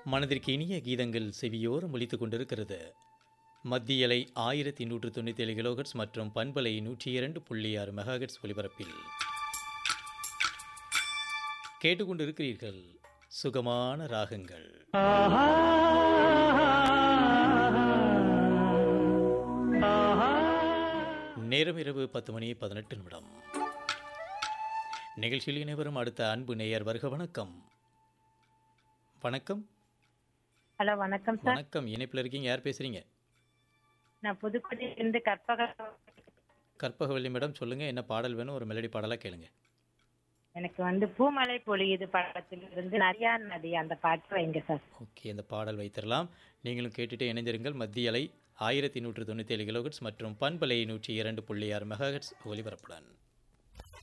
மனதிற்கு இனிய கீதங்கள் செவியோரம் ஒலித்துக் கொண்டிருக்கிறது மத்தியலை ஆயிரத்தி நூற்று தொண்ணூற்றி ஏழு கிலோகட்ஸ் மற்றும் பண்பலை நூற்றி இரண்டு புள்ளி ஆறு மெகாஹெட்ஸ் ஒலிபரப்பில் கேட்டுக்கொண்டிருக்கிறீர்கள் சுகமான ராகங்கள் நேரம் இரவு பத்து மணி பதினெட்டு நிமிடம் நிகழ்ச்சியில் இணைவரும் அடுத்த அன்பு நேயர் வருக வணக்கம் வணக்கம் ஹலோ வணக்கம் சார் வணக்கம் இணைப்பில் இருக்கீங்க யார் பேசுறீங்க நான் புதுக்கோட்டையிலிருந்து கற்பக கற்பகவல்லி மேடம் சொல்லுங்க என்ன பாடல் வேணும் ஒரு மெலடி பாடலாக கேளுங்க எனக்கு வந்து பூமலை பொழியுது படத்திலிருந்து நரியா நதி அந்த பாட்டு வைங்க சார் ஓகே இந்த பாடல் வைத்திரலாம் நீங்களும் கேட்டுட்டு இணைந்திருங்கள் மத்திய அலை ஆயிரத்தி நூற்று தொண்ணூற்றி ஏழு கிலோஹெட்ஸ் மற்றும் பண்பலை நூற்றி இரண்டு புள்ளி ஆறு மெகாஹெட்ஸ் ஒலிபரப்புடன்